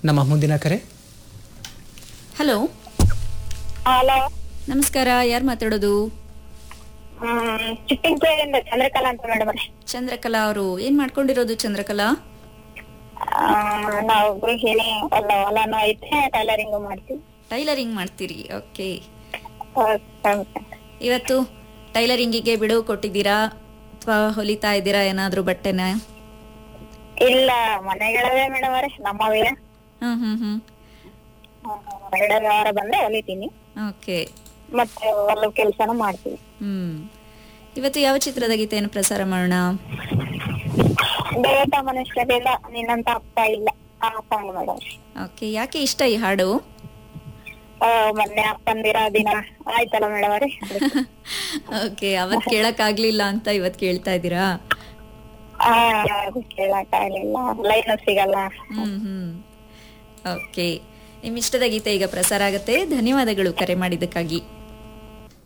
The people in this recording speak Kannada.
ನಮ್ಮ ಮುಂದಿನ ಕರೆ ಹಲೋ ಹಲೋ ನಮಸ್ಕಾರ ಯಾರು ಮಾತಾಡೋದು ಚಿಟ್ಟಿಂದ ಚಂದ್ರಕಲಾ ಅಂತ ಮೇಡಮ್ ಚಂದ್ರಕಲಾ ಅವರು ಏನ್ ಮಾಡ್ಕೊಂಡಿರೋದು ಚಂದ್ರಕಲಾ ನಾವು ಗೃಹಿಣಿ ಎಲ್ಲ ಹೊಲನೂ ಐತೆ ಟೈಲರಿಂಗ್ ಮಾಡ್ತೀವಿ ಟೈಲರಿಂಗ್ ಮಾಡ್ತೀರಿ ಓಕೆ ಹೌದು. ಇವತ್ತು ಟೈಲರಿಂಗಿಗೆ ಬಿಡುವು ಕೊಟ್ಟಿದ್ದೀರಾ ಅಥವಾ ಹೊಲಿತಾ ಇದ್ದೀರಾ ಏನಾದ್ರೂ ಬಟ್ಟೆನ ಇಲ್ಲ ಮನೆಗಳವೇ ಮೇಡಮ್ ಅವರೇ ನಮ್ಮವೇ ಹ್ಮ್ ಹ್ಮ್ ಹ್ಮ್ ಎರಡನೇ ವಾರ ಬಂದ್ರೆ ಹೊಲಿತೀನಿ ಓಕೆ ಮತ್ತೆ ಹೊಲ ಕೆಲ್ಸನೂ ಮಾಡ್ತೀವಿ ಹ್ಮ್ ಇವತ್ತು ಯಾವ ಚಿತ್ರದ ಗೀತೆಯನ್ನು ಪ್ರಸಾರ ಮಾಡೋಣ ಬೇಟ ಮನುಷ್ಯರಿಲ್ಲ ನಿನ್ನಂತ ಅಪ್ಪ ಇಲ್ಲ ಆ ಸಾಂಗ್ ಮೇಡಮ್ ಓಕೆ ಯಾಕೆ ಇಷ್ಟ ಈ ಹಾಡು ಮೊನ್ನೆ ಅಪ್ಪಂದಿರ ದಿನ ಆಯ್ತಲ್ಲ ಮೇಡಮ್ ಅವರೇ ಓಕೆ ಅವತ್ ಕೇಳಕ್ ಆಗ್ಲಿಲ್ಲ ಅಂತ ಇವತ್ ಕೇಳ್ತಾ ಇದ್ದೀರಾ ಆ ಕೇಳಕ್ ಆಗ್ಲಿಲ್ಲ ಲೈನ್ ಸಿಗಲ್ಲ ಹ್ಮ್ ಹ್ಮ್ ಓಕೆ ನಿಮ್ ಇಷ್ಟದ ಗೀತೆ ಈಗ ಪ್ರಸಾರ ಆಗುತ್ತೆ ಧನ್ಯವಾದಗಳು ಕರೆ ಮಾಡಿದ್ದಕ್ಕಾಗಿ